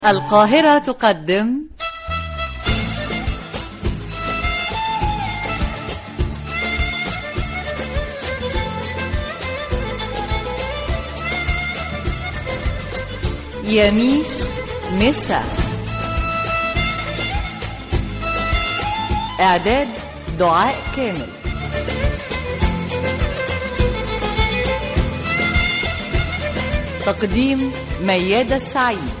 القاهرة تقدم يميش مسا إعداد دعاء كامل تقديم ميادة السعيد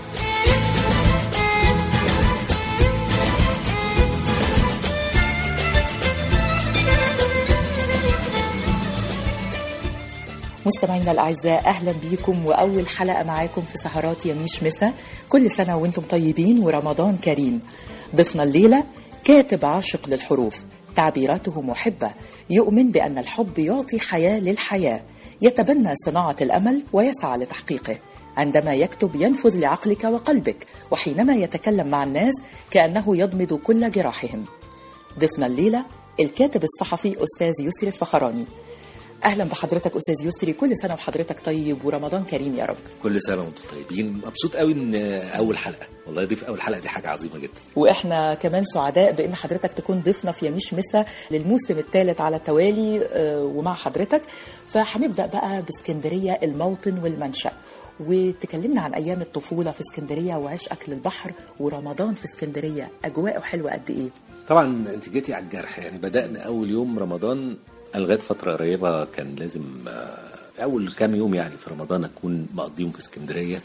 مستمعينا الاعزاء اهلا بيكم واول حلقه معاكم في سهرات يميش مسا كل سنه وانتم طيبين ورمضان كريم ضيفنا الليله كاتب عاشق للحروف تعبيراته محبه يؤمن بان الحب يعطي حياه للحياه يتبنى صناعه الامل ويسعى لتحقيقه عندما يكتب ينفذ لعقلك وقلبك وحينما يتكلم مع الناس كانه يضمد كل جراحهم ضيفنا الليله الكاتب الصحفي استاذ يسري الفخراني اهلا بحضرتك استاذ يسري كل سنه وحضرتك طيب ورمضان كريم يا رب كل سنه وانتم طيبين مبسوط قوي ان اول حلقه والله ضيف اول حلقه دي حاجه عظيمه جدا واحنا كمان سعداء بان حضرتك تكون ضيفنا في يميش مسا للموسم الثالث على التوالي آه، ومع حضرتك فهنبدا بقى باسكندريه الموطن والمنشا وتكلمنا عن ايام الطفوله في اسكندريه وعشقك للبحر ورمضان في اسكندريه اجواءه حلوه قد ايه طبعا انت جيتي على الجرح يعني بدانا اول يوم رمضان لغايه فتره قريبه كان لازم آه، اول كام يوم يعني في رمضان اكون مقضيهم في اسكندريه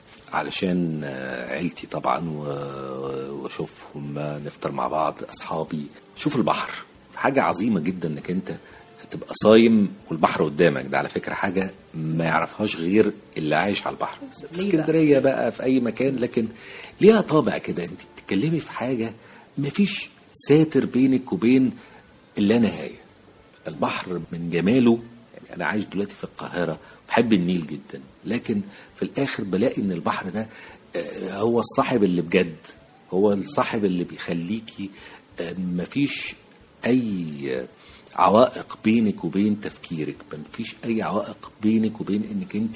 علشان آه، عيلتي طبعا و- واشوفهم نفطر مع بعض اصحابي شوف البحر حاجه عظيمه جدا انك انت تبقى صايم والبحر قدامك ده على فكره حاجه ما يعرفهاش غير اللي عايش على البحر في ليه بقى؟ اسكندريه بقى في اي مكان لكن ليها طابع كده انت بتتكلمي في حاجه مفيش ساتر بينك وبين اللا نهايه البحر من جماله يعني انا عايش دلوقتي في القاهره بحب النيل جدا لكن في الاخر بلاقي ان البحر ده آه، هو الصاحب اللي بجد هو الصاحب اللي بيخليكي آه، مفيش اي آه، عوائق بينك وبين تفكيرك مفيش اي عوائق بينك وبين انك انت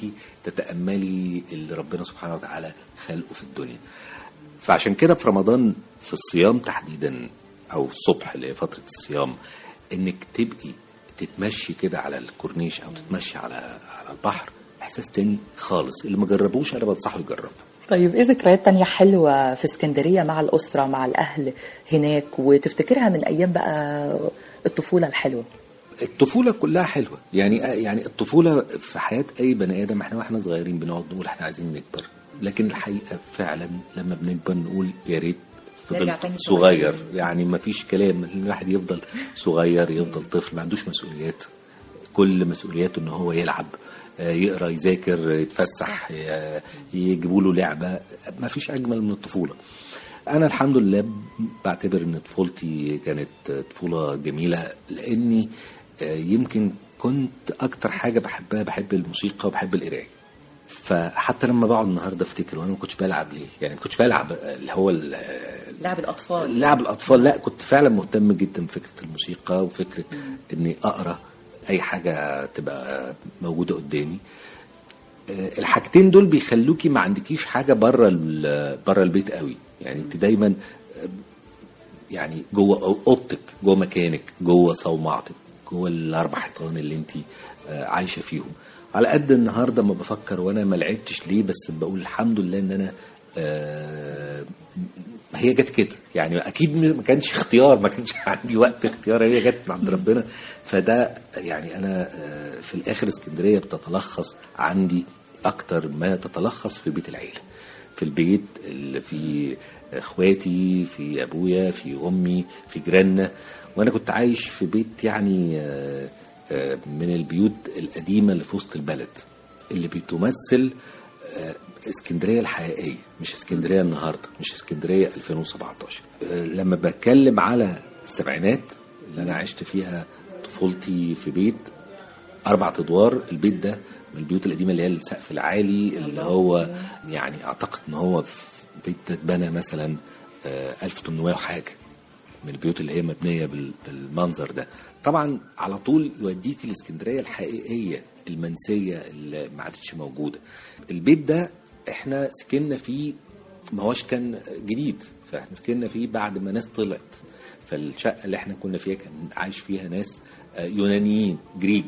تتاملي اللي ربنا سبحانه وتعالى خلقه في الدنيا فعشان كده في رمضان في الصيام تحديدا او الصبح اللي هي فتره الصيام انك تبقي تتمشي كده على الكورنيش او تتمشي على على البحر احساس تاني خالص اللي ما جربوش انا بنصحه يجربه طيب ايه ذكريات تانية حلوة في اسكندرية مع الأسرة مع الأهل هناك وتفتكرها من أيام بقى الطفولة الحلوة الطفولة كلها حلوة يعني يعني الطفولة في حياة أي بني آدم احنا واحنا صغيرين بنقعد نقول احنا عايزين نكبر لكن الحقيقة فعلا لما بنكبر نقول يا ريت نرجع فضلت تاني صغير صغيرين. يعني ما فيش كلام الواحد يفضل صغير يفضل طفل ما عندوش مسؤوليات كل مسؤولياته ان هو يلعب آه، يقرا يذاكر يتفسح ي- يجيبوا له لعبه ما فيش اجمل من الطفوله انا الحمد لله بعتبر ان طفولتي كانت طفوله جميله لاني آه، يمكن كنت اكتر حاجه بحبها بحب الموسيقى وبحب القرايه فحتى لما بقعد النهارده افتكر وانا ما كنتش بلعب ليه يعني ما كنتش بلعب اللي هو ال- لعب الأطفال لعب الاطفال لا كنت فعلا مهتم جدا بفكره الموسيقى وفكره اني اقرا اي حاجه تبقى موجوده قدامي آه، الحاجتين دول بيخلوكي ما عندكيش حاجه بره ال- بره البيت قوي يعني انت دايما آه، يعني جوه اوضتك جوه مكانك جوه صومعتك جوه الاربع حيطان اللي انت آه، عايشه فيهم على قد النهارده ما بفكر وانا ما لعبتش ليه بس بقول الحمد لله ان انا آه، ما هي جت كده يعني اكيد ما كانش اختيار ما كانش عندي وقت اختيار هي جت من عند ربنا فده يعني انا آه، في الاخر اسكندريه بتتلخص عندي اكتر ما تتلخص في بيت العيله في البيت اللي في اخواتي في ابويا في امي في جيراننا وانا كنت عايش في بيت يعني آه، آه، من البيوت القديمه اللي في وسط البلد اللي بتمثل آه، اسكندريه الحقيقيه مش اسكندريه النهارده مش اسكندريه 2017 آه، لما بتكلم على السبعينات اللي انا عشت فيها طفولتي في بيت اربع ادوار البيت ده من البيوت القديمه اللي هي السقف العالي اللي هو يعني اعتقد ان هو في بيت اتبنى مثلا آه، 1800 وحاجه من البيوت اللي هي مبنيه بال- بالمنظر ده طبعا على طول يوديك الاسكندريه الحقيقيه المنسيه اللي ما عادتش موجوده البيت ده احنا سكننا فيه ما هوش كان جديد فاحنا سكننا فيه بعد ما ناس طلعت فالشقه اللي احنا كنا فيها كان عايش فيها ناس آه، يونانيين جريك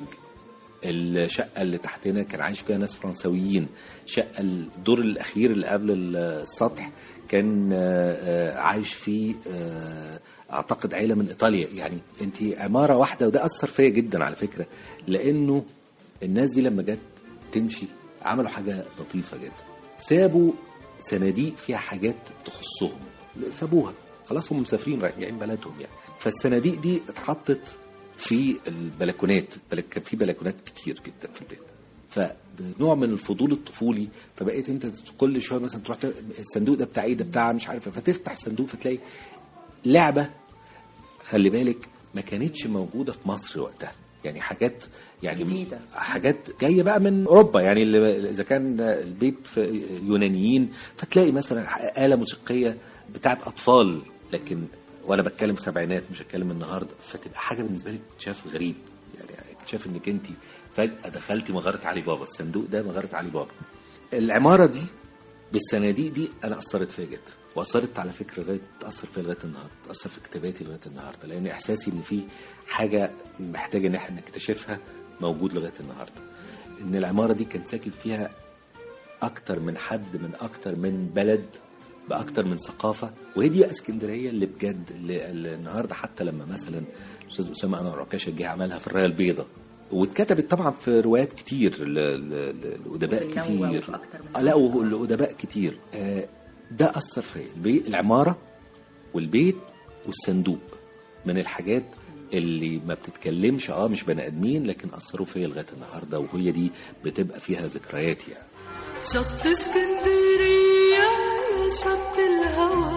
الشقه اللي تحتنا كان عايش فيها ناس فرنسويين شقه الدور الاخير اللي قبل السطح كان آه، آه، عايش فيه آه، اعتقد عيله من ايطاليا يعني انت عماره واحده وده اثر فيا جدا على فكره لانه الناس دي لما جت تمشي عملوا حاجه لطيفه جدا سابوا صناديق فيها حاجات تخصهم سابوها خلاص هم مسافرين راجعين بلدهم يعني فالصناديق دي اتحطت في البلكونات بلك- كان في بلكونات كتير جدا في البيت فنوع من الفضول الطفولي فبقيت انت كل شويه مثلا تروح ت- الصندوق ده بتاع ايه ده بتاع مش عارف إيه. فتفتح الصندوق فتلاقي لعبه خلي بالك ما كانتش موجوده في مصر وقتها يعني حاجات يعني جديدة. حاجات جايه بقى من اوروبا يعني اللي اذا كان البيت في يونانيين فتلاقي مثلا اله موسيقيه بتاعت اطفال لكن وانا بتكلم سبعينات مش هتكلم النهارده فتبقى حاجه بالنسبه لي اكتشاف غريب يعني اكتشاف انك انت فجاه دخلتي مغاره علي بابا الصندوق ده مغاره علي بابا العماره دي بالصناديق دي انا اثرت فيا جدا واثرت على فكره لغايه تاثر فيا لغايه النهارده تاثر في كتاباتي لغايه النهارده لان احساسي ان في حاجه محتاجه ان احنا نكتشفها موجود لغايه النهارده ان العماره دي كان ساكن فيها اكتر من حد من اكتر من بلد باكتر من ثقافه وهي دي بقى اسكندريه اللي بجد اللي, اللي النهارده حتى لما مثلا الاستاذ اسامه انور عكاشه جه عملها في الرايه البيضاء واتكتبت طبعا في روايات كتير ل- ل- ل- لادباء بتنوع كتير وفي أكتر من آه، لا والادباء كتير آه، ده اثر فيا البيت العماره والبيت والصندوق من الحاجات اللي ما بتتكلمش اه مش بني ادمين لكن اثروا فيا لغايه النهارده وهي دي بتبقى فيها ذكريات يعني شط اسكندرية يا شط الهوى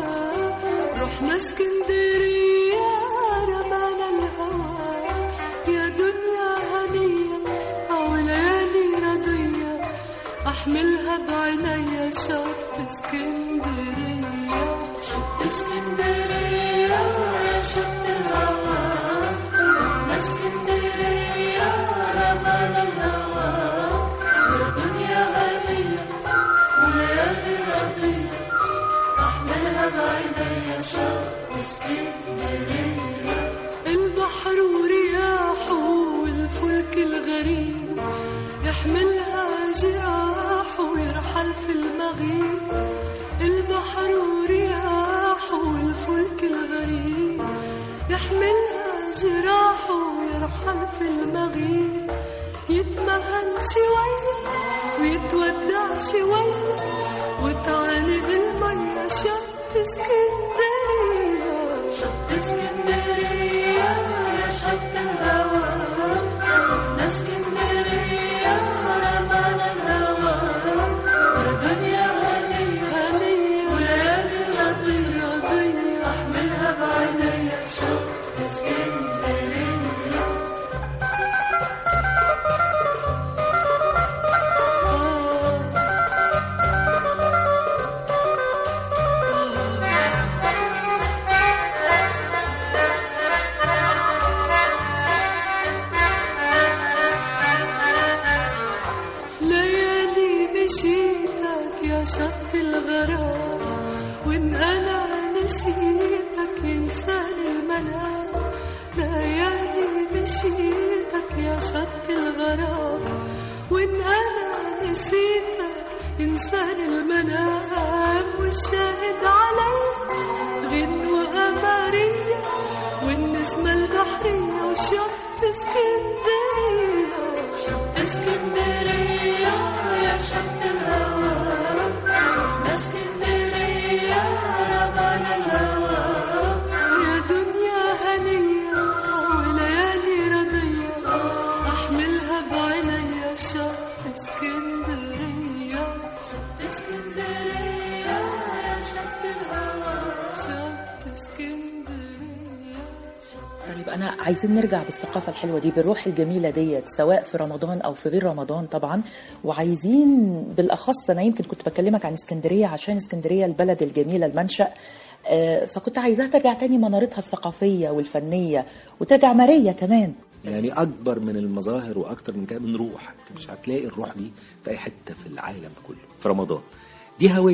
رحنا اسكندرية رمانا الهوى يا دنيا هنية أو ليالي رضية أحملها بعينيا شط اسكندرية شط اسكندرية يا شط الهوى رحنا اسكندرية رمانا الهوى يا دنيا هنية وليالي رضية أحملها بعينيا شط اسكندرية البحر ورياحه والفلك الغريب يحملها جراحه ويرحل في المغيب البحر ورياحه والفلك الغريب يحملها جراحه ويرحل في المغيب يتمهل شوية ويتودع شوية وتعانق المية شط اسكندرية شط اسكندرية يا شط الهوى رحنا اسكندرية رمانا الهوى يا دنيا هنية هنية وليالي رضية رضية أحملها بعينيا شط اسكندرية ليالي مشيتك يا شط الغرام وان انا نسيتك ينساني المنام ليالي مشيتك يا شط الغرام وان انا نسيتك ينساني المنام والشاهد عليا غنوة قمرية والنسمة البحرية وشط اسكندرية شط اسكندرية يا شط الهوى رحنا اسكندرية رمانا الهوى يا دنيا هنية وليالي رضية أحملها بعينيا شط اسكندرية شط اسكندرية يا شط الهوى شط اسكندرية طيب انا عايزين نرجع بالثقافه الحلوه دي بالروح الجميله ديت سواء في رمضان او في غير رمضان طبعا وعايزين بالاخص انا يمكن كنت بكلمك عن اسكندريه عشان اسكندريه البلد الجميله المنشا آه، فكنت عايزاها ترجع تاني منارتها الثقافيه والفنيه وترجع ماريه كمان يعني اكبر من المظاهر واكتر من كده من روح انت مش هتلاقي الروح دي في اي حته في العالم كله في رمضان دي هويه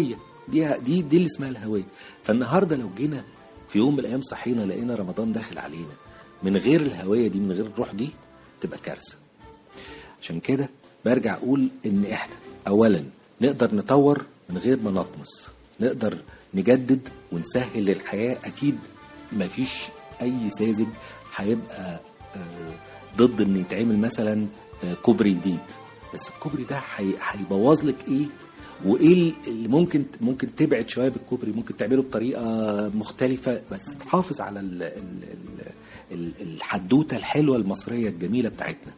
دي دي دي اللي اسمها الهويه فالنهارده لو جينا في يوم من الايام صحينا لقينا رمضان داخل علينا من غير الهويه دي من غير الروح دي تبقى كارثه عشان كده برجع اقول ان احنا اولا نقدر نطور من غير ما نطمس نقدر نجدد ونسهل الحياه اكيد مفيش اي ساذج هيبقى آه، ضد ان يتعمل مثلا آه، كوبري جديد بس الكوبري ده هي- هيبوظ لك ايه وايه اللي ممكن ممكن تبعد شويه بالكوبري ممكن تعمله بطريقه مختلفه بس تحافظ على ال ال ال ال الحدوته الحلوه المصريه الجميله بتاعتنا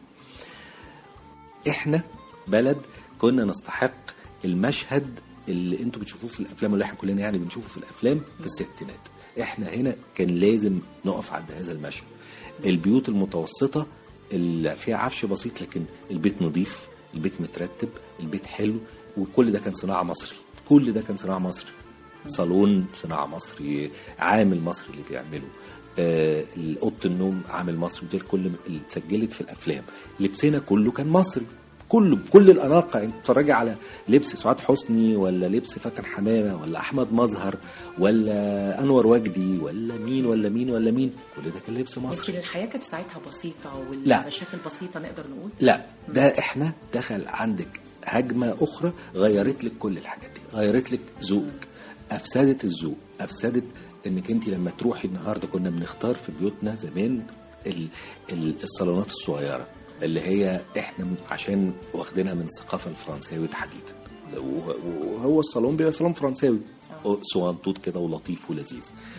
احنا بلد كنا نستحق المشهد اللي انتوا بتشوفوه في الافلام واللي احنا كلنا يعني بنشوفه في الافلام في الستينات احنا هنا كان لازم نقف عند هذا المشهد البيوت المتوسطه اللي فيها عفش بسيط لكن البيت نظيف البيت مترتب البيت حلو وكل ده كان صناعه مصري كل ده كان صناعه مصري صالون صناعه مصري عامل مصري اللي بيعمله آه، اوضه النوم عامل مصري ودي كل اللي اتسجلت في الافلام لبسنا كله كان مصري كله بكل الاناقه انت تتفرجي على لبس سعاد حسني ولا لبس فاتن حمامه ولا احمد مظهر ولا انور وجدي ولا مين ولا مين ولا مين كل ده كان لبس مصري يمكن الحياه كانت ساعتها بسيطه لا. والمشاكل بسيطه نقدر نقول لا ده احنا دخل عندك هجمه اخرى غيرت لك كل الحاجات دي غيرت لك ذوقك افسدت الذوق افسدت انك انت لما تروحي النهارده كنا بنختار في بيوتنا زمان ال- ال- الصالونات الصغيره اللي هي احنا م- عشان واخدينها من الثقافه الفرنساوي تحديدا وه- وهو الصالون بيبقى صالون فرنساوي صغنطوط كده ولطيف ولذيذ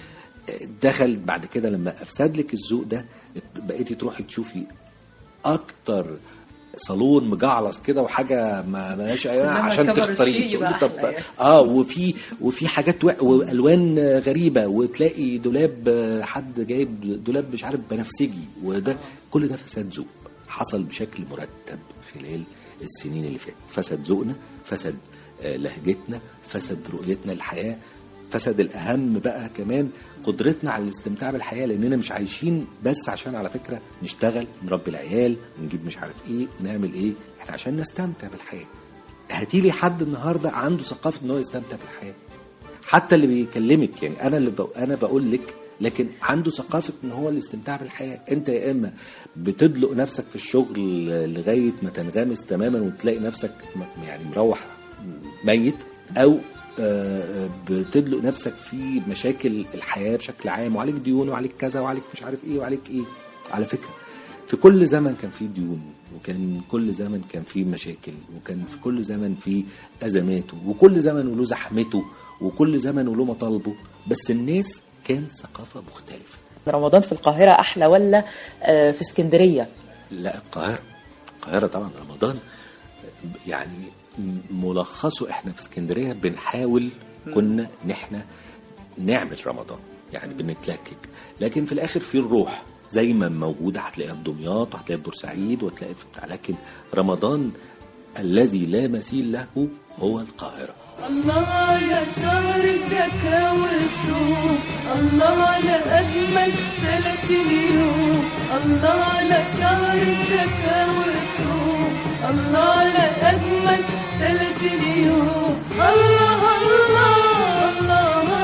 دخل بعد كده لما افسد لك الذوق ده بقيتي تروحي تشوفي اكتر صالون مجعلص كده وحاجه ما ملهاش اي كلما عشان كبر تختاري الشيء يبقى تقولي أحلى يعني. اه وفي وفي حاجات و- والوان غريبه وتلاقي دولاب آه، حد جايب دولاب مش عارف بنفسجي وده كل ده فساد ذوق حصل بشكل مرتب خلال السنين اللي فاتت فسد ذوقنا فسد آه، لهجتنا فسد رؤيتنا للحياه فسد الاهم بقى كمان قدرتنا على الاستمتاع بالحياه لاننا مش عايشين بس عشان على فكره نشتغل نربي العيال ونجيب مش عارف ايه ونعمل ايه احنا عشان نستمتع بالحياه هاتيلي حد النهارده عنده ثقافه ان هو يستمتع بالحياه حتى اللي بيكلمك يعني انا اللي بق... انا بقول لك لكن عنده ثقافه ان هو الاستمتاع بالحياه انت يا اما بتدلق نفسك في الشغل لغايه ما تنغمس تماما وتلاقي نفسك م- يعني مروح ميت او آه، بتدلق نفسك في مشاكل الحياه بشكل عام وعليك ديون وعليك كذا وعليك مش عارف ايه وعليك ايه على فكره في كل زمن كان في ديون وكان كل زمن كان في مشاكل وكان في كل زمن في ازماته وكل زمن وله زحمته وكل زمن وله مطالبه بس الناس كان ثقافه مختلفه رمضان في القاهره احلى ولا آه، في اسكندريه لا القاهرة القاهرة طبعا رمضان يعني ملخصه احنا في اسكندرية بنحاول كنا ان احنا نعمل رمضان يعني بنتلكك لكن في الاخر في الروح زي ما موجودة هتلاقيها في دمياط وهتلاقيها في بورسعيد وهتلاقيها في بتاع لكن رمضان الذي لا مثيل له هو القاهرة الله يا شهر الزكاة والصوم الله على أجمل ثلاثين يوم الله على شهر الزكاة والصوم الله على أجمل ثلاثين يوم الله الله الله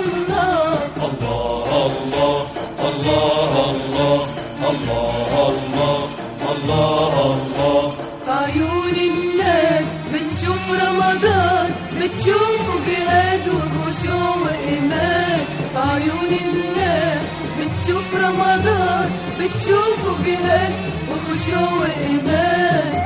الله في عيون الناس بتشوف رمضان بتشوفه جهاد وخشوع وإيمان في عيون الناس بتشوف رمضان بتشوفه جهاد وخشوع وإيمان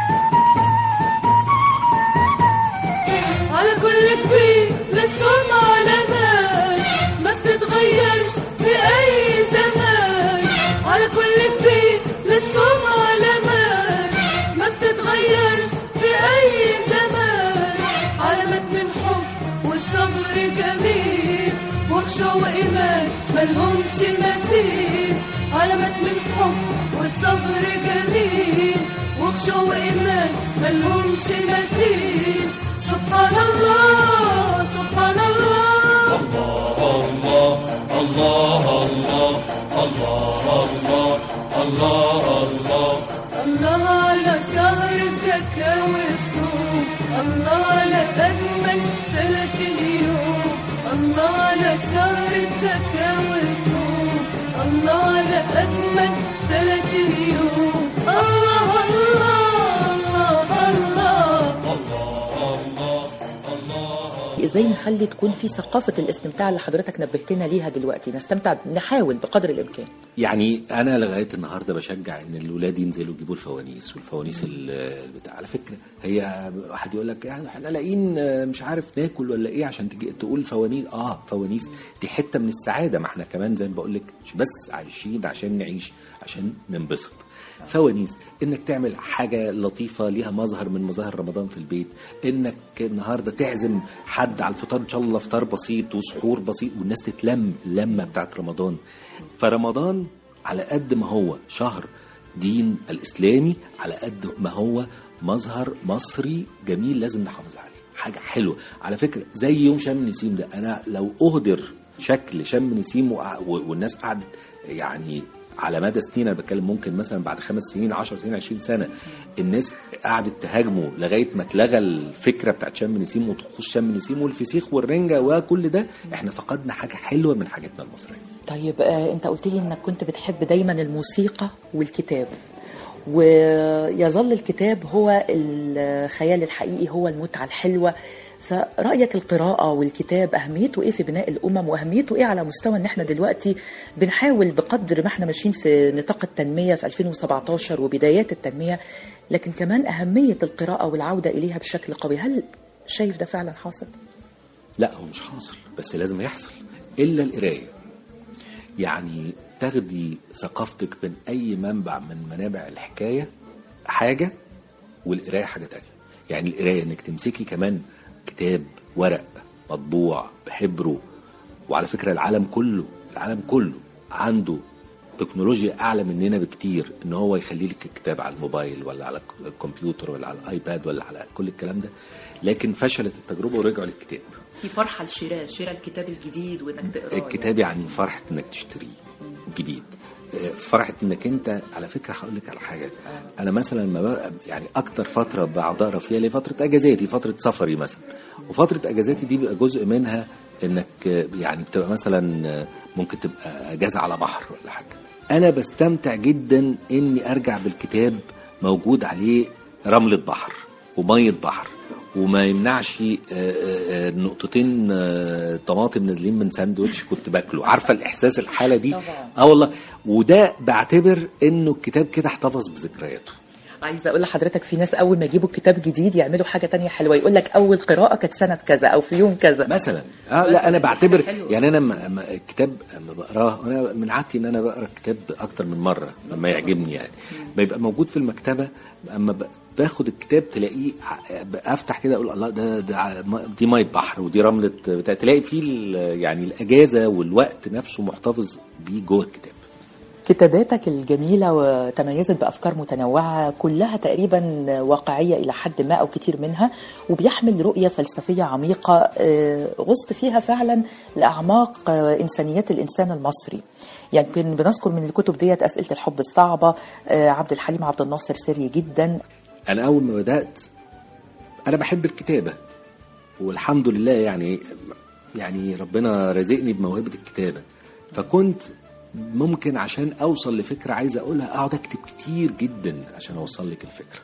على كل كبير للصوم علامات ما بتتغيرش في أي زمان على كل كبير للصوم علامات ما بتتغيرش في أي زمان علامات من حب والصبر جميل وخشوع وإيمان ملهمش مثيل علامات من حب والصبر جميل وخشوع وإيمان ملهمش مثيل سبحان الله سبحان الله الله على شهر الزكاة والصوم الله على أجمل ثلاثين يوم على شهر الزكاة والصوم الله على أجمل ثلاث اليوم الله الله الله الله ازاي نخلي تكون في ثقافه الاستمتاع اللي حضرتك نبهتنا ليها دلوقتي نستمتع نحاول بقدر الامكان يعني انا لغايه النهارده بشجع ان الولاد ينزلوا يجيبوا الفوانيس والفوانيس ال- البتاع على فكره هي واحد يقول لك يعني احنا لاقيين آه، مش عارف ناكل ولا ايه عشان تجي تقول فوانيس اه فوانيس دي حته من السعاده ما احنا كمان زي ما بقول لك مش بس عايشين عشان نعيش عشان ننبسط فوانيس انك تعمل حاجه لطيفه ليها مظهر من مظاهر رمضان في البيت انك النهارده تعزم حد على الفطار ان شاء الله فطار بسيط وسحور بسيط والناس تتلم اللمه بتاعت رمضان فرمضان على قد ما هو شهر دين الاسلامي على قد ما هو مظهر مصري جميل لازم نحافظ عليه حاجه حلوه على فكره زي يوم شم النسيم ده انا لو اهدر شكل شم نسيم وقع- و- والناس قعدت يعني على مدى سنين انا بتكلم ممكن مثلا بعد خمس سنين 10 سنين 20 سنه الناس قعدت تهاجمه لغايه ما اتلغى الفكره بتاعت شم نسيم وطقوس شم نسيم والفسيخ والرنجه وكل ده احنا فقدنا حاجه حلوه من حاجاتنا المصريه طيب آه انت قلت لي انك كنت بتحب دايما الموسيقى والكتاب ويظل الكتاب هو الخيال الحقيقي هو المتعة الحلوة فرأيك القراءة والكتاب أهميته إيه في بناء الأمم وأهميته إيه على مستوى إن إحنا دلوقتي بنحاول بقدر ما إحنا ماشيين في نطاق التنمية في 2017 وبدايات التنمية لكن كمان أهمية القراءة والعودة إليها بشكل قوي هل شايف ده فعلا حاصل؟ لا هو مش حاصل بس لازم يحصل الا القرايه يعني تاخدي ثقافتك من اي منبع من منابع الحكايه حاجه والقرايه حاجه تانية يعني القرايه انك تمسكي كمان كتاب ورق مطبوع بحبره وعلى فكره العالم كله العالم كله عنده تكنولوجيا اعلى مننا بكتير ان هو يخلي لك الكتاب على الموبايل ولا على الكمبيوتر ولا على الايباد ولا على كل الكلام ده لكن فشلت التجربه ورجعوا للكتاب في فرحة لشراء شراء الكتاب الجديد وإنك تقراه الكتاب يعني فرحة انك تشتريه جديد آه، فرحة انك انت على فكرة هقول لك على حاجة انا مثلا ما بقى يعني اكتر فترة بقعد اقرا فيها اللي فترة اجازاتي فترة سفري مثلا وفترة اجازاتي دي بيبقى جزء منها انك آه، يعني بتبقى مثلا آه، ممكن تبقى اجازة على بحر ولا حاجة انا بستمتع جدا اني ارجع بالكتاب موجود عليه رملة بحر ومية بحر وما يمنعش آه، آه، آه، نقطتين آه، طماطم نازلين من ساندوتش كنت باكله عارفه الاحساس الحاله دي طبعاً. اه والله وده بعتبر انه الكتاب كده احتفظ بذكرياته عايزه اقول لحضرتك في ناس اول ما يجيبوا كتاب جديد يعملوا حاجه تانية حلوه يقول لك اول قراءه كانت سنه كذا او في يوم كذا مثلا اه لا انا بعتبر حلوة. يعني انا لما لما الكتاب لما بقراه انا من عادتي ان انا بقرا الكتاب اكتر من مره لما يعجبني يعني بيبقى موجود في المكتبه اما ب- باخد الكتاب تلاقيه ع- افتح كده اقول الله ده, ده ع- ما- دي ميه بحر ودي رمله بتاع تلاقي فيه ال- يعني الاجازه والوقت نفسه محتفظ بيه جوه الكتاب كتاباتك الجميله وتميزت بافكار متنوعه كلها تقريبا واقعيه الى حد ما او كتير منها وبيحمل رؤيه فلسفيه عميقه آه، غصت فيها فعلا لاعماق آه، انسانيات الانسان المصري يمكن بنذكر من الكتب ديت اسئله الحب الصعبه آه، عبد الحليم عبد الناصر سري جدا انا اول ما بدات انا بحب الكتابه والحمد لله يعني يعني ربنا رزقني بموهبه الكتابه فكنت ممكن عشان اوصل لفكره عايز اقولها اقعد اكتب كتير جدا عشان اوصل لك الفكره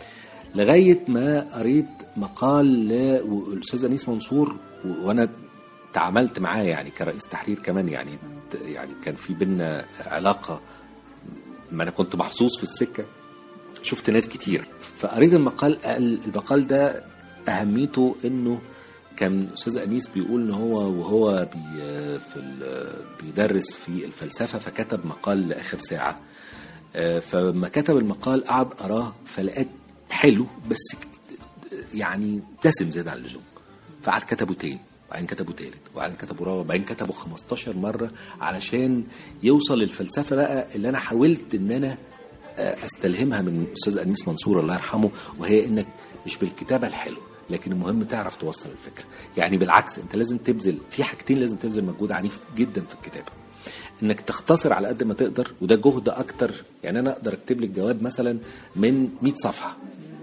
لغايه ما قريت مقال للاستاذ انيس منصور و- وانا تعاملت معاه يعني كرئيس تحرير كمان يعني يعني كان في بينا علاقه ما انا كنت محظوظ في السكه شفت ناس كتير فقريت المقال قال المقال ده اهميته انه كان استاذ انيس بيقول ان هو وهو بي في ال- بيدرس في الفلسفه فكتب مقال لاخر ساعه آه، فلما كتب المقال قعد قراه فلقيت حلو بس كت- يعني دسم زياده عن اللزوم فقعد كتبه تاني وبعدين كتبه تالت وبعدين كتبه رابع وبعدين كتبه 15 مره علشان يوصل للفلسفه بقى اللي انا حاولت ان انا آه، استلهمها من استاذ انيس منصور الله يرحمه وهي انك مش بالكتابه الحلوه لكن المهم تعرف توصل الفكره يعني بالعكس انت لازم تبذل في حاجتين لازم تبذل مجهود عنيف جدا في الكتابه انك تختصر على قد ما تقدر وده جهد اكتر يعني انا اقدر اكتب لك جواب مثلا من 100 صفحه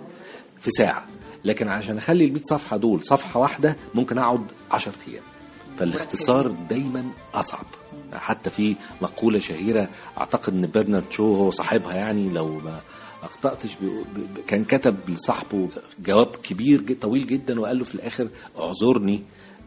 في ساعه لكن عشان اخلي ال 100 صفحه دول صفحه واحده ممكن اقعد 10 ايام فالاختصار دايما اصعب حتى في مقوله شهيره اعتقد ان برنارد شو هو صاحبها يعني لو ما اخطاتش بيقول- ب- ب- كان كتب لصاحبه جواب كبير جد طويل جدا وقال له في الاخر اعذرني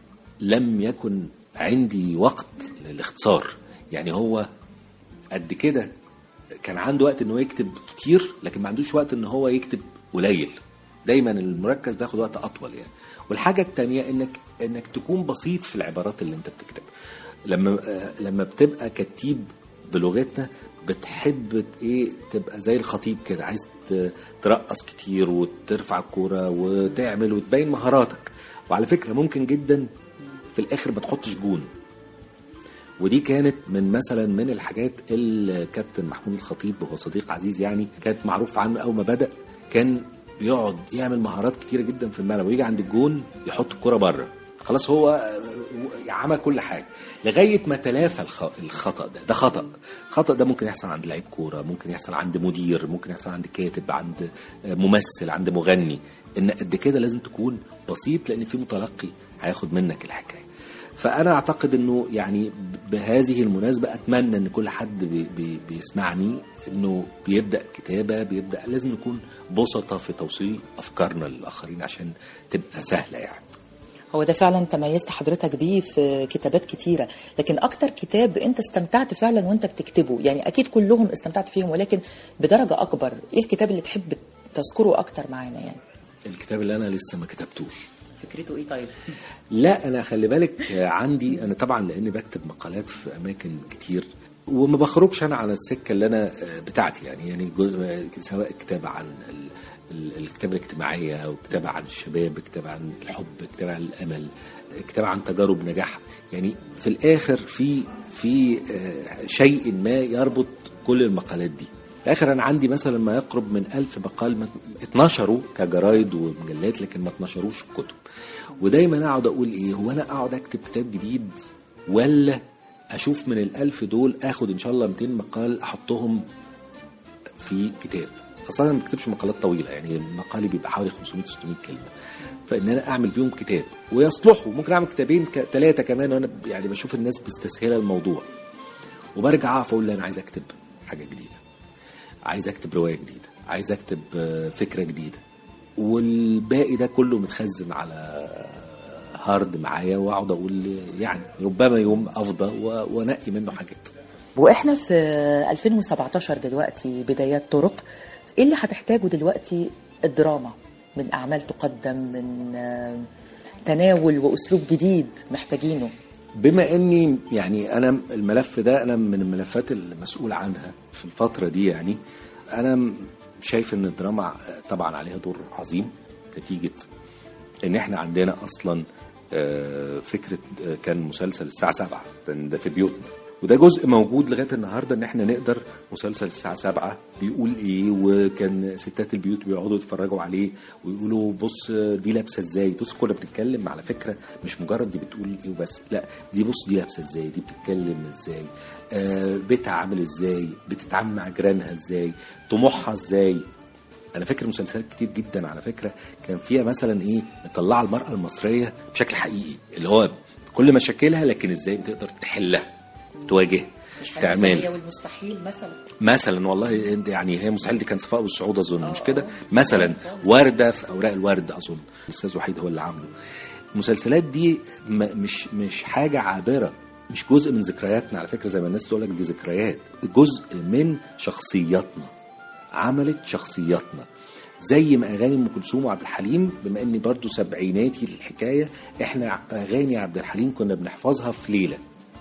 لم يكن عندي وقت للاختصار يعني هو قد كده كان عنده وقت ان هو يكتب كتير لكن ما عندوش وقت ان هو يكتب قليل دايما المركز بياخد وقت اطول يعني والحاجه التانية انك انك تكون بسيط في العبارات اللي انت بتكتبها لما آه، لما بتبقى كتيب بلغتنا بتحب ت- ايه تبقى زي الخطيب كده عايز ت- ترقص كتير وترفع الكوره وتعمل وتبين مهاراتك وعلى فكره ممكن جدا في الاخر ما تحطش جون ودي كانت من مثلا من الحاجات اللي كابتن محمود الخطيب وهو صديق عزيز يعني كانت معروف عنه اول ما بدا كان بيقعد يعمل مهارات كتيره جدا في الملعب ويجي عند الجون يحط الكرة بره خلاص هو آه، عمل كل حاجه لغايه ما تلافى الخ- الخطا ده ده خطا خطا ده ممكن يحصل عند لعيب كوره ممكن يحصل عند مدير ممكن يحصل عند كاتب عند آه، ممثل عند مغني ان قد كده لازم تكون بسيط لان في متلقي هياخد منك الحكايه فانا اعتقد انه يعني بهذه المناسبه اتمنى ان كل حد بي بي بيسمعني انه بيبدا كتابه بيبدا لازم نكون بسطة في توصيل افكارنا للاخرين عشان تبقى سهله يعني هو ده فعلا تميزت حضرتك بيه في كتابات كتيرة لكن أكتر كتاب أنت استمتعت فعلا وأنت بتكتبه يعني أكيد كلهم استمتعت فيهم ولكن بدرجة أكبر إيه الكتاب اللي تحب تذكره أكتر معانا يعني الكتاب اللي انا لسه ما كتبتوش فكرته إيه طيب لا انا خلي بالك آه، عندي انا طبعا لاني بكتب مقالات في اماكن كتير وما بخرجش انا على السكه اللي انا آه، بتاعتي يعني يعني جو- آه، سواء كتابه عن ال- ال- الكتابه الاجتماعيه او كتابه عن الشباب كتابه عن الحب كتابه عن الامل كتابه عن تجارب نجاح يعني في الاخر في في آه، شيء ما يربط كل المقالات دي في الاخر انا عندي مثلا ما يقرب من ألف مقال ما- اتنشروا كجرايد ومجلات لكن ما اتنشروش في كتب ودايما اقعد اقول ايه هو انا اقعد اكتب كتاب جديد ولا اشوف من الألف دول اخد ان شاء الله 200 مقال احطهم في كتاب خاصة أنا ما بكتبش مقالات طويلة يعني مقالي بيبقى حوالي 500 600 كلمة فإن أنا أعمل بيهم كتاب ويصلحوا ممكن أعمل كتابين ثلاثة كمان وأنا يعني بشوف الناس مستسهلة الموضوع وبرجع أقف أقول لا أنا عايز أكتب حاجة جديدة عايز أكتب رواية جديدة عايز أكتب آه، فكرة جديدة والباقي ده كله متخزن على هارد معايا واقعد اقول يعني ربما يوم افضى و- وانقي منه حاجات واحنا في 2017 دلوقتي بدايات طرق ايه اللي هتحتاجه دلوقتي الدراما من اعمال تقدم من آه، تناول واسلوب جديد محتاجينه بما اني يعني انا الملف ده انا من الملفات المسؤول عنها في الفتره دي يعني انا شايف ان الدراما طبعا عليها دور عظيم نتيجه ان احنا عندنا اصلا آه، فكره آه، كان مسلسل الساعه 7 ده- ده في بيوتنا وده جزء موجود لغايه النهارده ان احنا نقدر مسلسل الساعه 7 بيقول ايه وكان ستات البيوت بيقعدوا يتفرجوا عليه ويقولوا بص دي لابسه ازاي بص كنا بنتكلم على فكره مش مجرد دي بتقول ايه وبس لا دي بص دي لابسه ازاي دي بتتكلم ازاي آه بيتها عامل ازاي بتتعامل مع جيرانها ازاي طموحها ازاي انا فاكر مسلسلات كتير جدا على فكره كان فيها مثلا ايه مطلعه المراه المصريه بشكل حقيقي اللي هو كل مشاكلها لكن ازاي بتقدر تحلها تواجهها تعمل والمستحيل مثلا مثلا والله انت يعني هي مستحيل دي كان صفاء والسعود اظن مش كده مثلا ورده في اوراق الورد اظن الاستاذ وحيد هو اللي عامله المسلسلات دي م- مش مش حاجه عابره مش جزء من ذكرياتنا على فكره زي ما الناس تقول لك دي ذكريات جزء من شخصياتنا عملت شخصياتنا زي ما اغاني ام كلثوم وعبد الحليم بما اني برضو سبعيناتي الحكايه احنا اغاني عبد الحليم كنا بنحفظها في ليله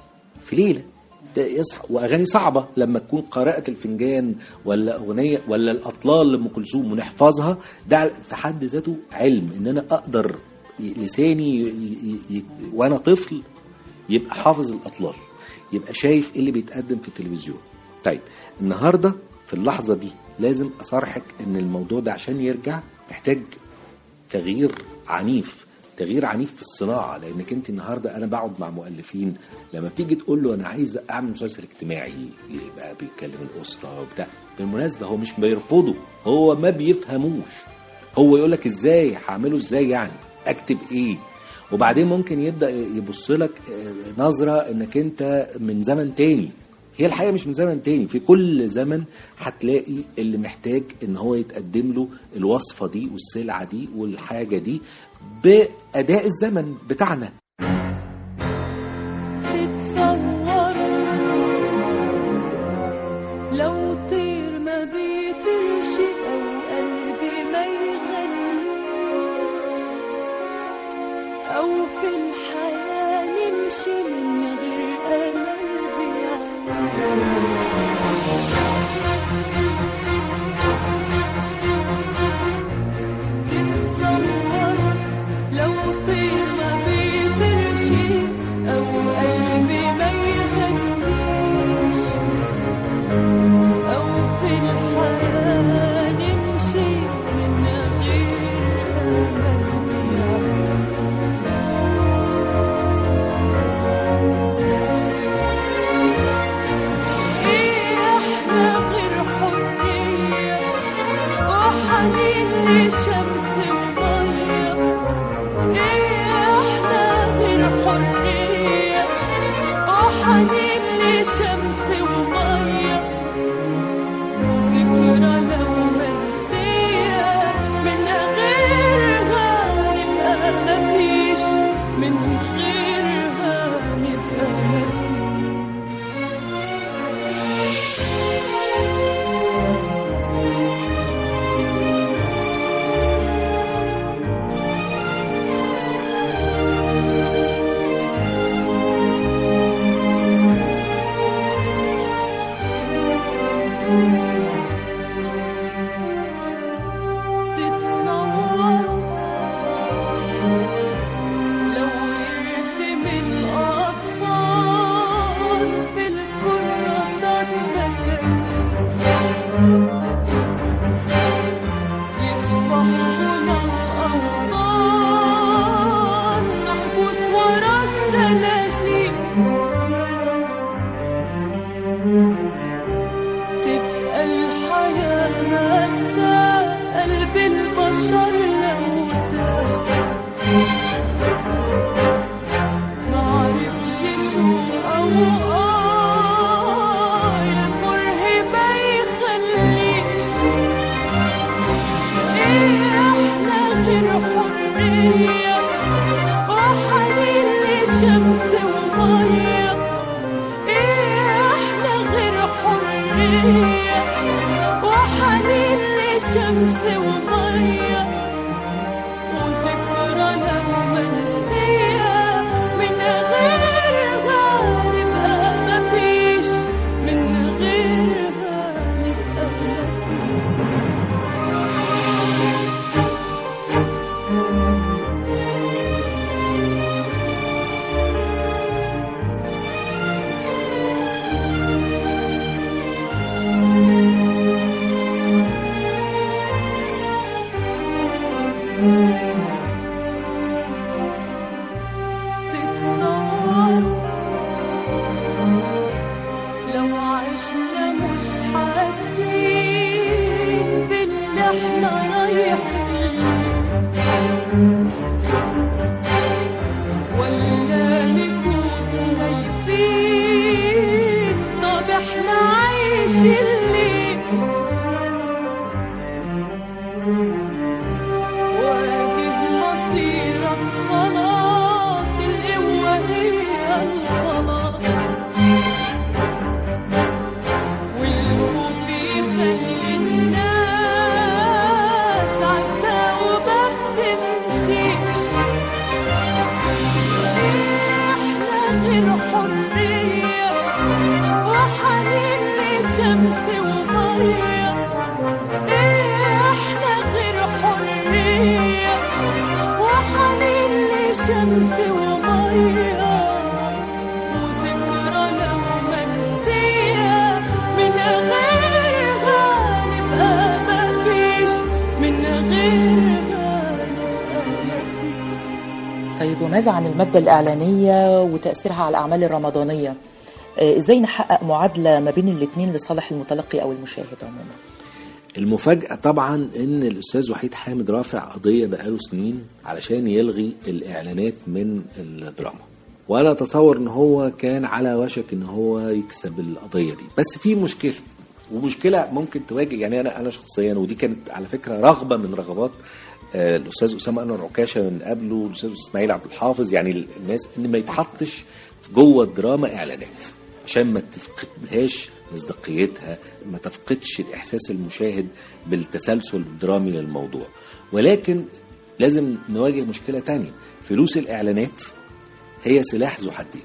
في ليله ده يصحى واغاني صعبه لما تكون قراءه الفنجان ولا اغنيه ولا الاطلال لام كلثوم ونحفظها ده في حد ذاته علم ان انا اقدر ي- لساني ي- ي- ي- وانا طفل يبقى حافظ الاطلال يبقى شايف ايه اللي بيتقدم في التلفزيون طيب النهارده في اللحظه دي لازم اصارحك ان الموضوع ده عشان يرجع محتاج تغيير عنيف تغيير عنيف في الصناعه لانك انت النهارده انا بقعد مع مؤلفين لما بتيجي تقول له انا عايز اعمل مسلسل اجتماعي يبقى بيتكلم الاسره وبتاع بالمناسبه هو مش بيرفضه هو ما بيفهموش هو يقول لك ازاي هعمله ازاي يعني اكتب ايه وبعدين ممكن يبدا يبص لك آه، نظره انك انت من زمن تاني هي الحقيقه مش من زمن تاني في كل زمن هتلاقي اللي محتاج ان هو يتقدم له الوصفه دي والسلعه دي والحاجه دي باداء الزمن بتاعنا تتصوروا لو طير ما بيطيرش او قلبي ما يغنيش او في الحياة نمشي من غير امل بيعيش تتصور لو طير ما بيطيرش أو قلبي ما يغنيش أو في الحياة نمشي من غير أمل بيعيش إيه إحنا غير حرية وحنين لشمس ومية إيه إحنا غير حرية وحنين لشمس ومية ذكرى لو منسية من غيرها نبقى مفيش من غيرها نبقى مفيش تتصوروا لو يرسم الأطفال في الكراسات سكاكين يصبحونا الأوطان محبوس ورا السلاسل تبقى الحياة نفسها قلب البشر لو تاه معرفش شو أو آه الكره ما يخليش إيه إحنا غير حرية وحنين لشمس ومية إيه إحنا غير حرية وحنين لشمس ومية وذكرى لو منسية من غيرها نبقى مفيش من غيرها نبقى مفيش تتصوروا لو عشنا مش حاسين باللي احنا رايحين ولا نكون خايفين طب احنا عايشين ليه واجه مصيرك خلاص القوة هي الخلاص والخوف يخلي الناس عكسة وما بتمشيش احنا غير حرية وحنين لشمس ومية احنا غير حرية وحنين لشمس ومية وذكرى لو منسية من غيرها نبقى مفيش من غيرها نبقى مفيش طيب وماذا عن المادة الإعلانية وتأثيرها على الأعمال الرمضانية آه، إزاي نحقق معادلة ما بين الاتنين لصالح المتلقي أو المشاهد عموما المفاجأة طبعا ان الاستاذ وحيد حامد رافع قضية بقاله سنين علشان يلغي الاعلانات من الدراما وانا اتصور ان هو كان على وشك ان هو يكسب القضية دي بس في مشكلة ومشكلة ممكن تواجه يعني انا انا شخصيا ودي كانت على فكرة رغبة من رغبات آه، الاستاذ اسامه انور عكاشه من قبله الاستاذ اسماعيل عبد الحافظ يعني الناس ان ما يتحطش جوه الدراما اعلانات عشان ما تفقدهاش مصداقيتها ما تفقدش الاحساس المشاهد بالتسلسل الدرامي للموضوع ولكن لازم نواجه مشكله تانية فلوس الاعلانات هي سلاح ذو حدين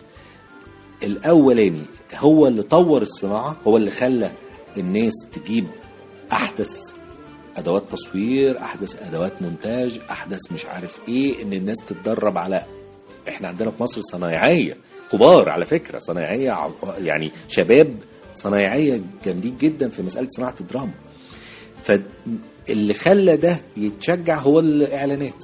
الاولاني هو اللي طور الصناعه هو اللي خلى الناس تجيب احدث ادوات تصوير احدث ادوات مونتاج احدث مش عارف ايه ان الناس تتدرب على احنا عندنا في مصر صنايعيه كبار على فكره صنايعيه ع- يعني شباب صنايعيه جامدين جدا في مساله صناعه الدراما فاللي خلى ده يتشجع هو الاعلانات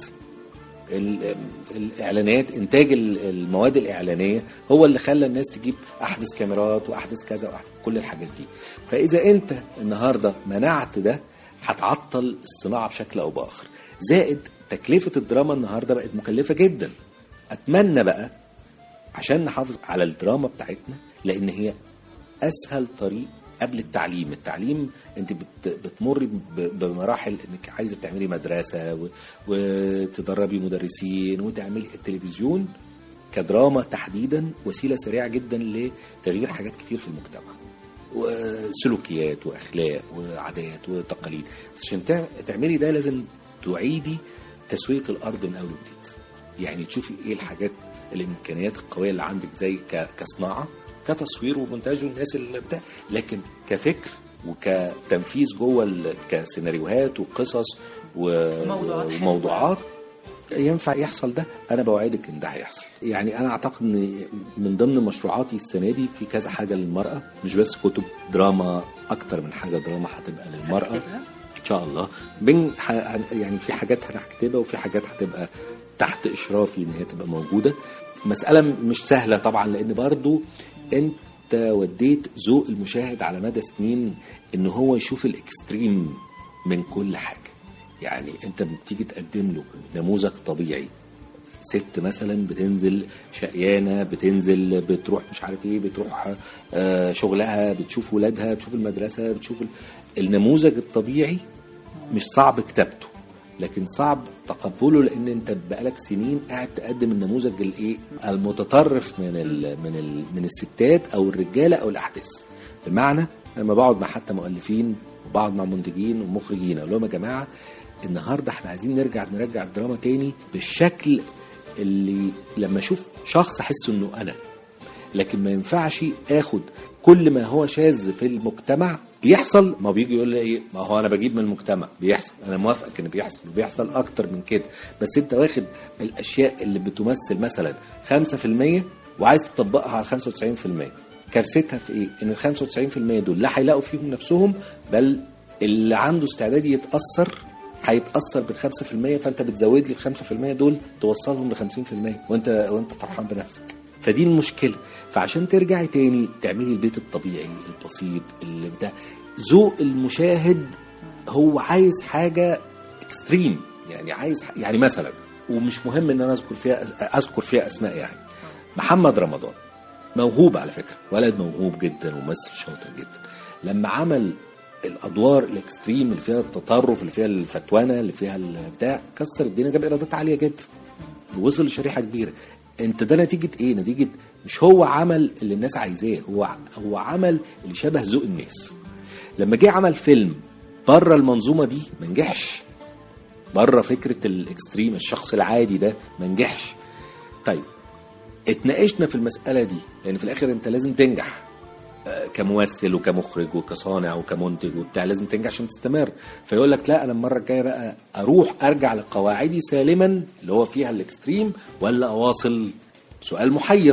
ال- الاعلانات انتاج ال- المواد الاعلانيه هو اللي خلى الناس تجيب احدث كاميرات واحدث كذا واحدث كل الحاجات دي فاذا انت النهارده منعت ده هتعطل الصناعه بشكل او باخر زائد تكلفه الدراما النهارده بقت مكلفه جدا اتمنى بقى عشان نحافظ على الدراما بتاعتنا لان هي اسهل طريق قبل التعليم التعليم انت بت بتمر ب- بمراحل انك عايزه تعملي مدرسه و- وتدربي مدرسين وتعملي التلفزيون كدراما تحديدا وسيله سريعه جدا لتغيير حاجات كتير في المجتمع وسلوكيات واخلاق وعادات وتقاليد عشان تع- تعملي ده لازم تعيدي تسويه الارض من اول وجديد يعني تشوفي ايه الحاجات الامكانيات القويه اللي عندك زي ك- كصناعه كتصوير ومونتاج والناس اللي بتاع لكن كفكر وكتنفيذ جوه ال- كسيناريوهات وقصص و- موضوعات. وموضوعات ينفع يحصل ده انا بوعدك ان ده هيحصل يعني انا اعتقد ان من ضمن مشروعاتي السنه دي في كذا حاجه للمراه مش بس كتب دراما اكتر من حاجه دراما هتبقى للمراه هتكتبها؟ ان شاء الله بين ح... هن- يعني في حاجات انا هكتبها وفي حاجات هتبقى تحت اشرافي ان هي تبقى موجوده مساله مش سهله طبعا لان برضو انت وديت ذوق المشاهد على مدى سنين ان هو يشوف الاكستريم من كل حاجه يعني انت بتيجي تقدم له نموذج طبيعي ست مثلا بتنزل شقيانه بتنزل بتروح مش عارف ايه بتروح آه، شغلها بتشوف ولادها بتشوف المدرسه بتشوف ال- النموذج الطبيعي مش صعب كتابته لكن صعب تقبله لان انت بقالك سنين قاعد تقدم النموذج الايه المتطرف من ال من ال من الستات او الرجاله او الاحداث بمعنى لما بقعد مع حتى مؤلفين وبقعد مع منتجين ومخرجين اقول لهم يا جماعه النهارده احنا عايزين نرجع نرجع الدراما تاني بالشكل اللي لما اشوف شخص احس انه انا لكن ما ينفعش اخد كل ما هو شاذ في المجتمع بيحصل ما بيجي يقول لي ايه ما هو انا بجيب من المجتمع بيحصل انا موافقك ان بيحصل بيحصل اكتر من كده بس انت واخد الاشياء اللي بتمثل مثلا 5% وعايز تطبقها على 95% كارثتها في ايه؟ ان ال 95% دول لا هيلاقوا فيهم نفسهم بل اللي عنده استعداد يتاثر هيتاثر بال 5% فانت بتزود لي ال 5% دول توصلهم ل 50% وانت وانت فرحان بنفسك فدي المشكله فعشان ترجعي تاني تعملي البيت الطبيعي البسيط اللي ده ذوق المشاهد هو عايز حاجه اكستريم يعني عايز ح- يعني مثلا ومش مهم ان انا اذكر فيها اذكر فيها اسماء يعني محمد رمضان موهوب على فكره ولد موهوب جدا وممثل شاطر جدا لما عمل الادوار الاكستريم اللي فيها التطرف اللي فيها الفتوانه اللي فيها البتاع كسر الدنيا جاب ايرادات عاليه جدا ووصل لشريحه كبيره انت ده نتيجه ايه نتيجه مش هو عمل اللي الناس عايزاه هو هو عمل اللي شبه ذوق الناس لما جه عمل فيلم بره المنظومه دي ما نجحش بره فكره الاكستريم الشخص العادي ده ما نجحش طيب اتناقشنا في المساله دي لان في الاخر انت لازم تنجح آه، كممثل وكمخرج وكصانع وكمنتج وبتاع لازم تنجح عشان تستمر فيقول لك لا انا المره الجايه بقى اروح ارجع لقواعدي سالما اللي هو فيها الاكستريم ولا اواصل سؤال محير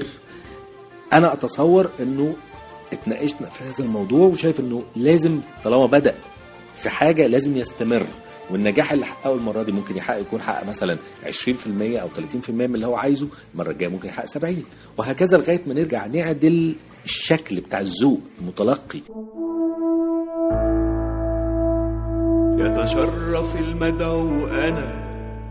انا اتصور انه اتناقشنا في هذا الموضوع وشايف انه لازم طالما بدا في حاجه لازم يستمر والنجاح اللي حققه المره دي ممكن يحقق يكون حقق مثلا 20% او 30% من اللي هو عايزه المره الجايه ممكن يحقق 70 وهكذا لغايه ما نرجع نعدل الشكل بتاع الذوق المتلقي يتشرف المدعو أنا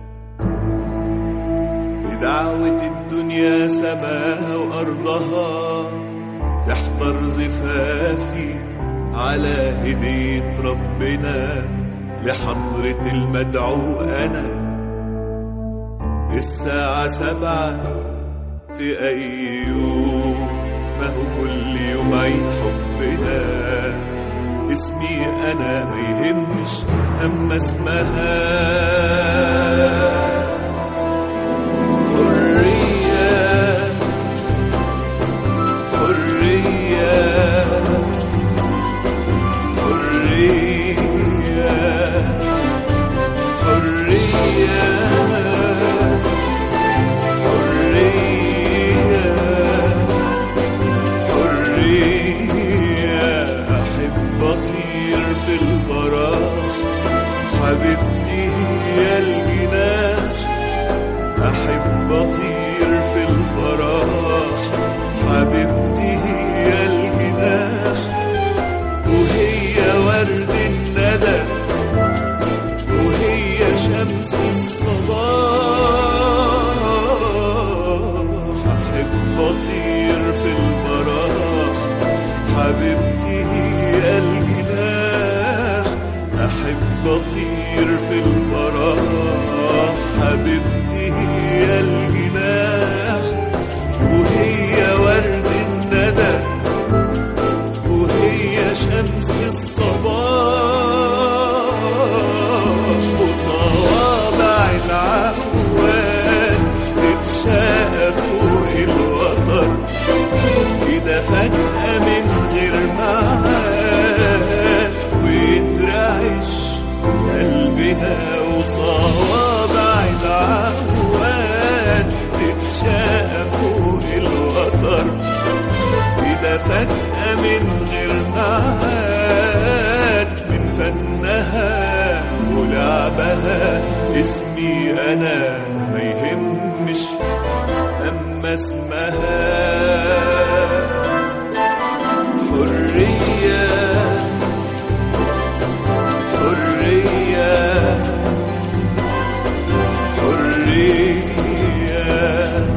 بدعوة الدنيا سماها وأرضها تحضر زفافي على هدية ربنا لحضرة المدعو أنا الساعة سبعة في أي يوم ما هو كل يوم عيد حبنا اسمي أنا ما يهمش أما اسمها حرية حرية حرية حرية حرية حرية أحب أطير في البراح حبيبتي يا الجناح أحب أطير في البراح حبيبتي يا الجناح وهي ورد الندى وهي شمس الصباح أحب أطير في البراح حبيبتي يا الجناح أحب أطير في البراح حبيبتي يا الجناح وهي ورد الندى وهي شمس الصباح وصوابع العوان تتشاقى فوق الوتر كده فجأة من غير معاد ويترعش قلبنا وصوابع العوان تتشاقى فوق الوتر كده فجأة من غير معاد من فنها ولعبها اسمي أنا ما يهمش أما اسمها حرية حرية حرية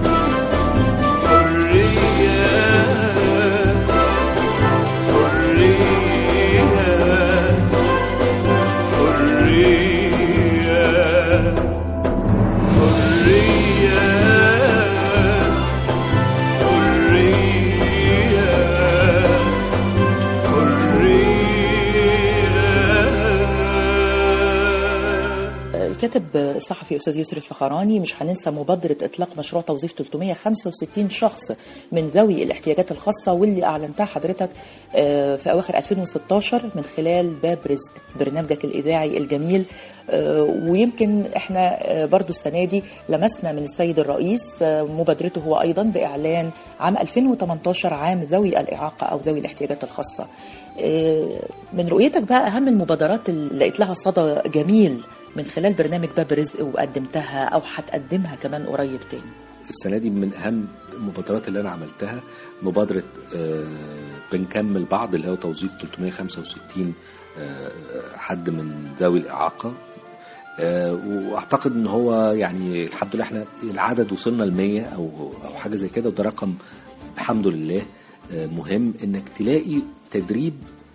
الكاتب الصحفي استاذ يسري الفخراني مش هننسى مبادره اطلاق مشروع توظيف 365 شخص من ذوي الاحتياجات الخاصه واللي اعلنتها حضرتك آه، في اواخر 2016 من خلال باب رزق برنامجك الاذاعي الجميل آه، ويمكن احنا آه، برضو السنه دي لمسنا من السيد الرئيس آه، مبادرته هو ايضا باعلان عام 2018 عام ذوي الاعاقه او ذوي الاحتياجات الخاصه آه، من رؤيتك بقى اهم المبادرات اللي لقيت لها صدى جميل من خلال برنامج باب رزق وقدمتها او هتقدمها كمان قريب تاني السنه دي من اهم المبادرات اللي انا عملتها مبادره آه، بنكمل بعض اللي هو توظيف 365 آه، حد من ذوي الاعاقه آه، واعتقد ان هو يعني الحمد لله احنا العدد وصلنا ل 100 او او حاجه زي كده وده رقم الحمد لله آه، مهم انك تلاقي تدريب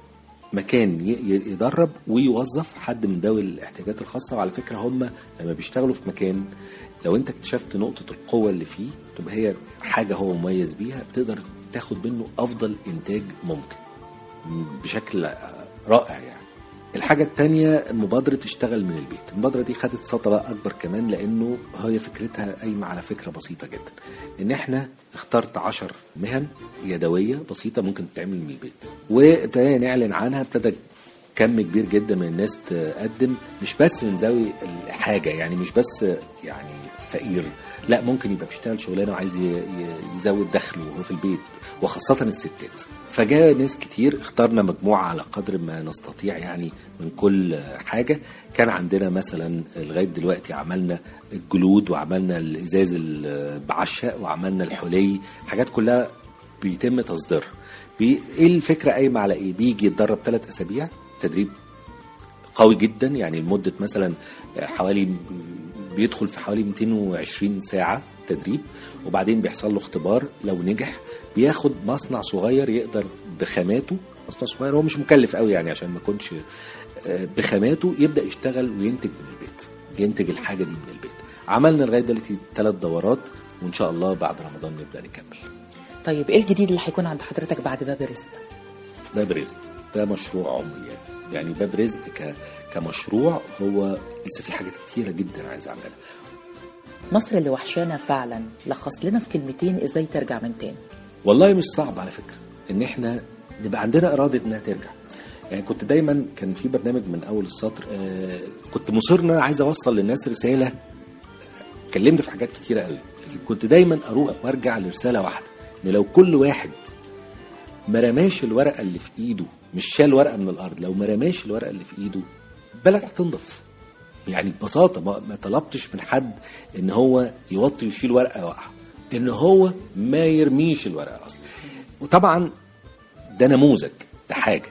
مكان ي- ي- يدرب ويوظف حد من ذوي الاحتياجات الخاصه وعلى فكره هم لما بيشتغلوا في مكان لو انت اكتشفت نقطه القوه اللي فيه تبقى هي حاجه هو مميز بيها بتقدر تاخد منه افضل انتاج ممكن م- بشكل رائع يعني الحاجة التانية مبادرة اشتغل من البيت المبادرة دي خدت صدى بقى أكبر كمان لأنه هي فكرتها قايمة على فكرة بسيطة جدا إن إحنا اخترت عشر مهن يدوية بسيطة ممكن تتعمل من البيت وابتدينا نعلن عنها ابتدى كم كبير جدا من الناس تقدم مش بس من ذوي الحاجة يعني مش بس يعني فقير لا ممكن يبقى بيشتغل شغلانه وعايز ي- ي- يزود دخله وهو في البيت وخاصة الستات فجاء ناس كتير اخترنا مجموعة على قدر ما نستطيع يعني من كل حاجة كان عندنا مثلا لغاية دلوقتي عملنا الجلود وعملنا الإزاز ال- بعشق وعملنا الحلي حاجات كلها بيتم تصديرها بي... ايه الفكرة قايمة على ايه بيجي يتدرب ثلاث أسابيع تدريب قوي جدا يعني لمده مثلا حوالي بيدخل في حوالي 220 ساعه تدريب وبعدين بيحصل له اختبار لو نجح بياخد مصنع صغير يقدر بخاماته مصنع صغير هو مش مكلف قوي يعني عشان ما يكونش آه، بخاماته يبدا يشتغل وينتج من البيت ينتج الحاجه دي من البيت عملنا لغايه دلوقتي ثلاث دورات وان شاء الله بعد رمضان نبدا نكمل طيب ايه الجديد اللي هيكون عند حضرتك بعد باب الرزق باب رزق ده مشروع عمري يعني يعني باب رزق ك... كمشروع هو لسه في حاجات كتيره جدا عايز اعملها مصر اللي وحشانا فعلا لخص لنا في كلمتين ازاي ترجع من تاني والله مش صعب على فكره ان احنا نبقى عندنا اراده انها ترجع يعني كنت دايما كان في برنامج من اول السطر آه كنت مصر ان انا عايز اوصل للناس رساله آه، اتكلمت في حاجات كتيره قوي كنت دايما اروح وارجع لرساله واحده ان لو كل واحد ما رماش الورقه اللي في ايده مش شال ورقه من الارض لو ما رماش الورقه اللي في ايده البلد هتنضف يعني ببساطه ما, ما طلبتش من حد ان هو يوطي ويشيل ورقه واقعه ان هو ما يرميش الورقه اصلا وطبعا ده نموذج ده حاجه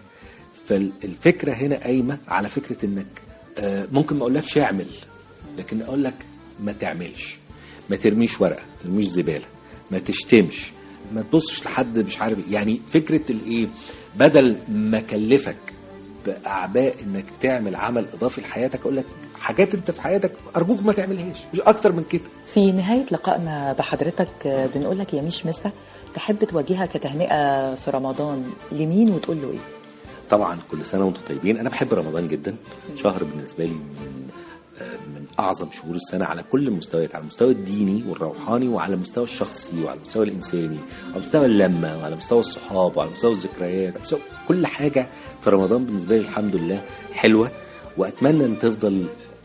فالفكره هنا قايمه على فكره انك آه، ممكن ما اقولكش اعمل لكن اقول لك ما تعملش ما ترميش ورقه ما ترميش زباله ما تشتمش ما تبصش لحد مش عارف إيه. يعني فكره الايه بدل ما اكلفك باعباء انك تعمل عمل اضافي لحياتك اقول لك حاجات انت في حياتك ارجوك ما تعملهاش مش اكتر من كده في نهاية لقائنا بحضرتك آه، بنقول لك يا ميش مسا تحب توجهها كتهنئة في رمضان لمين وتقول له ايه؟ طبعا كل سنه وانتم طيبين انا بحب رمضان جدا شهر بالنسبه لي من آه، من اعظم شهور السنه على كل المستويات على المستوى الديني والروحاني وعلى المستوى الشخصي وعلى المستوى الانساني وعلى مستوى اللمه وعلى مستوى الصحاب وعلى مستوى الذكريات على مستوى كل حاجه في رمضان بالنسبه لي الحمد لله حلوه واتمنى ان تفضل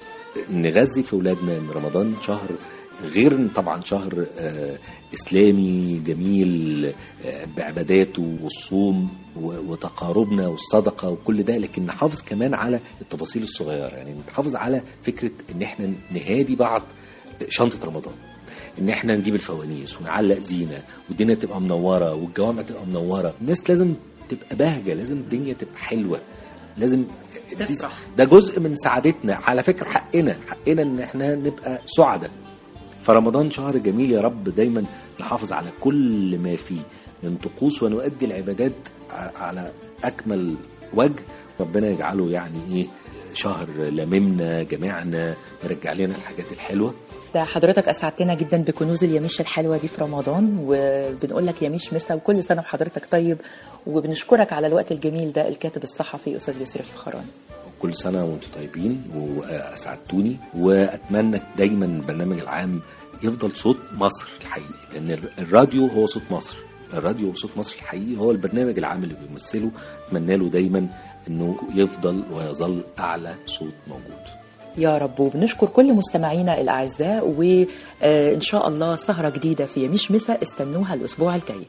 نغذي في اولادنا ان رمضان شهر غير إن طبعا شهر آه، اسلامي جميل آه، بعباداته والصوم و- وتقاربنا والصدقه وكل ده لكن نحافظ كمان على التفاصيل الصغيره يعني نحافظ على فكره ان احنا نهادي بعض شنطه رمضان ان احنا نجيب الفوانيس ونعلق زينه والدنيا تبقى منوره والجوامع تبقى منوره الناس لازم تبقى باهجه لازم الدنيا تبقى حلوه لازم تفرح. ده جزء من سعادتنا على فكره حقنا حقنا ان احنا نبقى سعداء فرمضان شهر جميل يا رب دايما نحافظ على كل ما فيه من طقوس ونؤدي العبادات ع- على اكمل وجه ربنا يجعله يعني ايه شهر لممنا جمعنا مرجع لنا الحاجات الحلوه ده حضرتك اسعدتنا جدا بكنوز اليميش الحلوه دي في رمضان وبنقول لك يميش مسا وكل سنه وحضرتك طيب وبنشكرك على الوقت الجميل ده الكاتب الصحفي استاذ يسرف الخراني كل سنه وانتم طيبين واسعدتوني واتمنى دايما البرنامج العام يفضل صوت مصر الحقيقي لان الراديو هو صوت مصر الراديو هو صوت مصر الحقيقي هو البرنامج العام اللي بيمثله اتمنى له دايما انه يفضل ويظل اعلى صوت موجود يا رب وبنشكر كل مستمعينا الاعزاء وان شاء الله سهره جديده في يميش مسا استنوها الاسبوع الجاي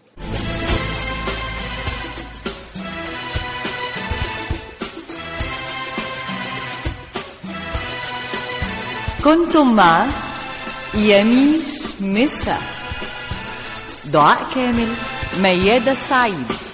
كنتم مع يميش مسا دعاء كامل ميادة السعيد